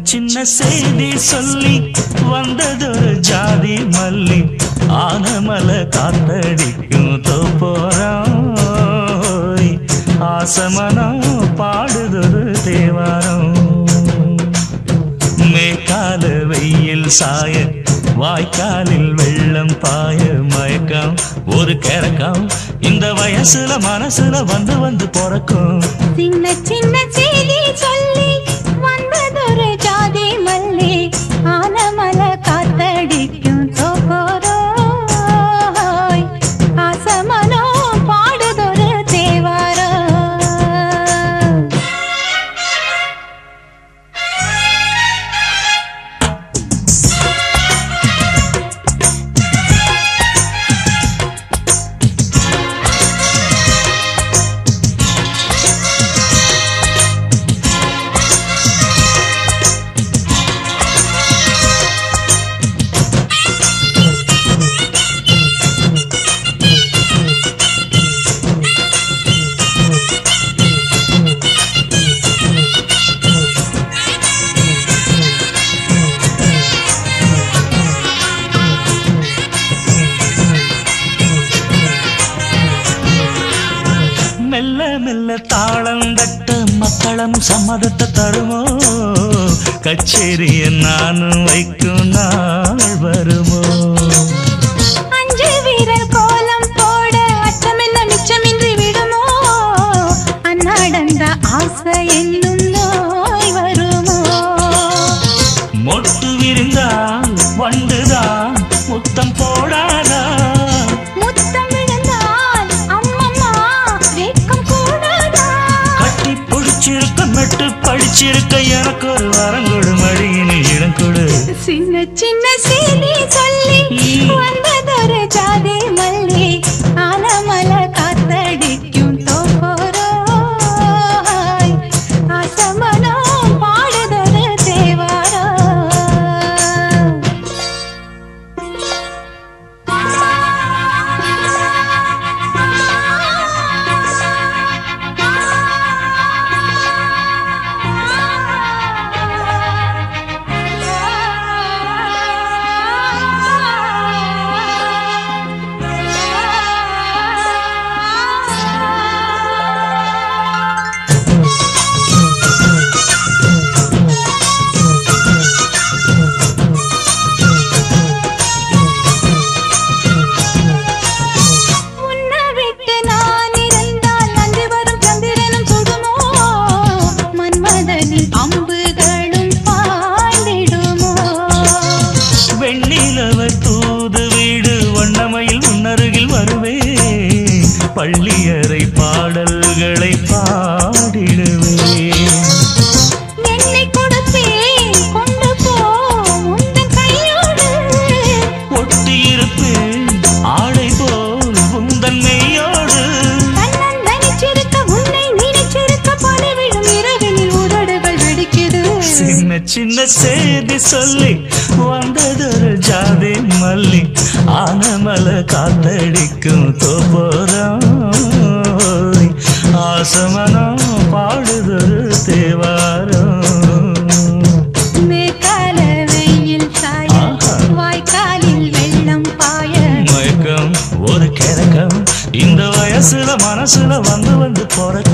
சின்ன செய்தி சொல்லி வந்ததொரு ஜாதி மல்லி ஆனமல காத்தடிக்கும் தோப்போரம் ஆசமனம் பாடுதொரு தேவாரம் மேற்கால வெயில் சாய வாய்க்காலில் வெள்ளம் பாய மயக்கம் ஒரு கிறக்கம் இந்த வயசுல மனசுல வந்து வந்து பிறக்கும் சின்ன சின்ன செய்தி சொல்லி வந்ததொரு ஜாதி மல்லி ஆனமல காத்தடிக்கும் தோப்போரோய் ஆசமனோ பாடுதொரு தேவாரோ மெல்ல மெல்ல தாளம் தட்ட மக்களும் சம்மதத்தை தருமோ கச்சேரிய நானும் வைக்கும் நாள் வருமோ அஞ்சு வீரர் கோலம் போட அச்சமென்ன மிச்சமின்றி விடுமோ அன்னாடந்த ஆசை என்னும் நோய் வருமோ மொட்டு விரிந்தால் வண்டுதான் முத்தம் போடாதா முத்தம் விழுந்தால் அம்மம்மா வெட்கம் கூடாதா கட்டி பிடிச்சிருக்க மெட்டு படிச்சிருக்க எனக்கு ஒரு வரம் கொடு மடியினில் இடம் கொடு சின்ன சின்ன செய்தி சொல்லி வந்ததொரு ஜாதி மல்லி ஆனமல காத்தடிக்கும் தோப்போரோய் ஆசமனோ பாடுதொரு தேவாரோ உன்னை விட்டு நான் இருந்தால் நன்றி வரும் சந்திரனும் சுடுமோ மன்மதனின் அம்புகளும் பாய்ந்திடுமோ வெண்ணிலவ தூது வீடு வண்ணமையில் முன்னருகில் வருவே பள்ளியறை பாடல்களை பாடிடுவே என்னை கொடுப்பேன் கொண்டு போ உந்தன் கையோடு ஒட்டியிருப்பேன் ஆடை போல் உந்தன் மெய்யோடு தன்னந்தனிச்சிருக்க உன்னை நினைச்சிருக்க பணி விழும் இரவினில் உதடுகள் வெடிக்குது சின்ன சின்ன செய்தி சொல்லி வந்ததொரு ஜாதி மல்லி ஆனமல காத்தடிக்கும் தோப்போரம் ஆசமனம் பாடுதொரு தேவாரம் மேற்கால வெயில் சாய ஆஹா. வாய்க்காலில் வெள்ளம் பாய மயக்கம் ஒரு கிறக்கம் இந்த வயசுல மனசுல வந்து வந்து போற